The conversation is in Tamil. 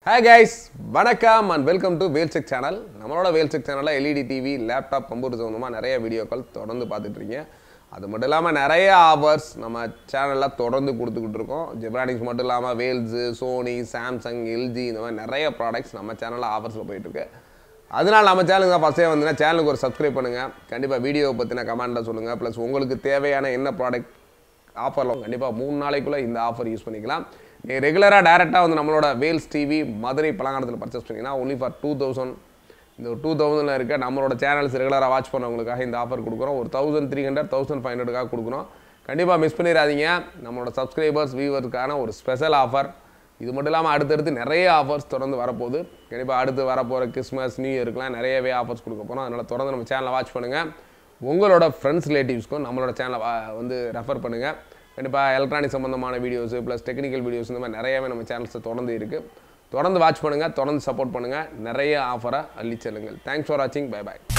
ஹாய் கைஸ் வணக்கம் அண்ட் வெல்கம் டு வேல்செக் சேனல் நம்மளோட வேல்செக் சேனலில் எல்இடி டிவி லேப்டாப் கம்ப்யூட்டர் சம்மந்தமாக நிறைய வீடியோக்கள் தொடர்ந்து பார்த்துட்டு இருக்கீங்க அது மட்டும் இல்லாமல் நிறைய ஆஃபர்ஸ் நம்ம சேனலில் தொடர்ந்து கொடுத்துக்கிட்டு இருக்கோம் ஜெப்ரானிக்ஸ் மட்டும் இல்லாமல் வேல்ஸு சோனி சாம்சங் எல்ஜி இந்த மாதிரி நிறைய ப்ராடக்ட்ஸ் நம்ம சேனலில் ஆஃபர்ஸில் போயிட்டுருக்கு அதனால நம்ம சேனலுக்கு தான் ஃபஸ்ட்டே வந்துன்னா சேனலுக்கு ஒரு சப்ஸ்கிரைப் பண்ணுங்கள் கண்டிப்பாக வீடியோ பற்றின கமெண்ட்டில் சொல்லுங்கள் ப்ளஸ் உங்களுக்கு தேவையான என்ன ப்ராடக்ட் ஆஃபரில் கண்டிப்பாக மூணு நாளைக்குள்ளே இந்த ஆஃபர் யூஸ் பண்ணிக்கலாம் நீங்கள் ரெகுலராக டேரெக்டாக வந்து நம்மளோட வேல்ஸ் டிவி மதுரை பழங்காலத்தில் பர்ச்சேஸ் பண்ணிங்கன்னா ஒன்லி ஃபார் டூ தௌசண்ட் இந்த டூ தௌசண்டில் இருக்க நம்மளோட சேனல்ஸ் ரெகுலராக வாட்ச் பண்ணவங்களுக்காக இந்த ஆஃபர் கொடுக்குறோம் ஒரு thousand three hundred thousand five ஹண்ட்ரடுக்காக கொடுக்குறோம் கண்டிப்பாக மிஸ் பண்ணிடாதீங்க நம்மளோட சப்ஸ்கிரைபர்ஸ் வியூவர்ஸ்க்கான ஒரு ஸ்பெஷல் ஆஃபர் இது மட்டும் இல்லாமல் அடுத்தடுத்து நிறைய ஆஃபர்ஸ் தொடர்ந்து வரப்போகுது கண்டிப்பாக அடுத்து வரப்போகிற கிறிஸ்மஸ் நியூ இயர்க்குலாம் நிறையவே ஆஃபர்ஸ் கொடுக்க போகிறோம் அதனால் தொடர்ந்து நம்ம சேனலை வாட்ச் பண்ணுங்கள் உங்களோட ஃப்ரெண்ட்ஸ் ரிலேட்டிவ்ஸ்க்கும் நம்மளோட சேனலை வந்து ரெஃபர் பண்ணுங்கள் கண்டிப்பாக எலக்ட்ரானிக் சம்மந்தமான வீடியோஸ் ப்ளஸ் டெக்னிக்கல் வீடியோஸ் இந்த மாதிரி நிறையவே நம்ம சேனல்ஸில் தொடர்ந்து இருக்குது தொடர்ந்து வாட்ச் பண்ணுங்கள் தொடர்ந்து சப்போர்ட் பண்ணுங்கள் நிறைய ஆஃபரை அள்ளி செல்லுங்கள் தேங்க்ஸ் ஃபார் வாட்சிங் பை பாய்